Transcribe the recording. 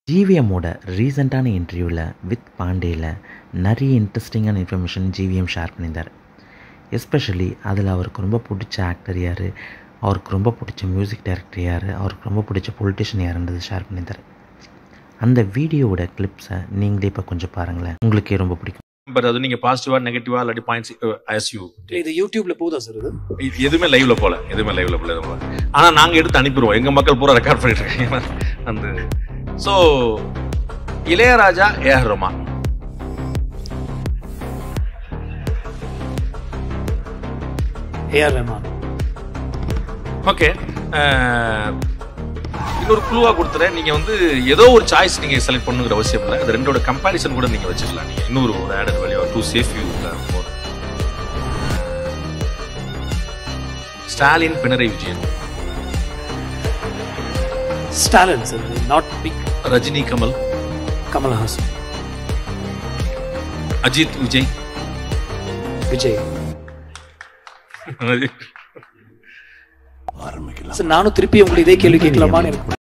ஜிவிஎம்மோட ரீசெண்டான இன்டர்வியூவில் வித் பாண்டேயில் நிறைய இன்ட்ரெஸ்டிங்கான இன்ஃபர்மேஷன் ஜிவிஎம் ஷேர் பண்ணியிருந்தார் எஸ்பெஷலி அதில் அவருக்கு ரொம்ப பிடிச்ச ஆக்டர் யார் அவருக்கு ரொம்ப பிடிச்ச மியூசிக் டைரக்டர் யார் அவருக்கு ரொம்ப பிடிச்ச பொலிட்டிஷியன் யாருன்றது ஷேர் பண்ணியிருந்தார் அந்த வீடியோவோட கிளிப்ஸை நீங்களே இப்போ கொஞ்சம் பாருங்களேன் உங்களுக்கே ரொம்ப பிடிக்கும் பட் அது நீங்க பாசிட்டிவா நெகட்டிவா இல்லாட்டி பாயிண்ட்ஸ் ஆஸ் யூ இது யூடியூப்ல போதா சார் இது எதுவுமே லைவ்ல போல எதுவுமே லைவ்ல போல எதுவும் போல. ஆனா நாங்க எடுத்து அனுப்பிடுவோம் எங்க மக்கள் பூரா ரெக்கார்ட் பண்ணிட்டு இருக்காங்க அந்த so Ilaiyaraaja A R Rahman A R Rahman okay இன்னொரு குழுவா கொடுத்துறேன் நீங்க வந்து ஏதோ ஒரு சாய்ஸ் நீங்க செலக்ட் பண்ணுங்கிற அவசியம் இல்லை அது ரெண்டோட கம்பேரிசன் கூட நீங்க வச்சுக்கலாம் நீங்க இன்னொரு ஒரு added value to safe you Stalin Pinarayi Vijayan Stalin sir not pick Rajini Kamal Kamal Haasan Ajith Vijay Vijay sir நானும் திருப்பி உங்களுக்கு இதே கேள்வி கேட்கலாமான்னு எனக்கு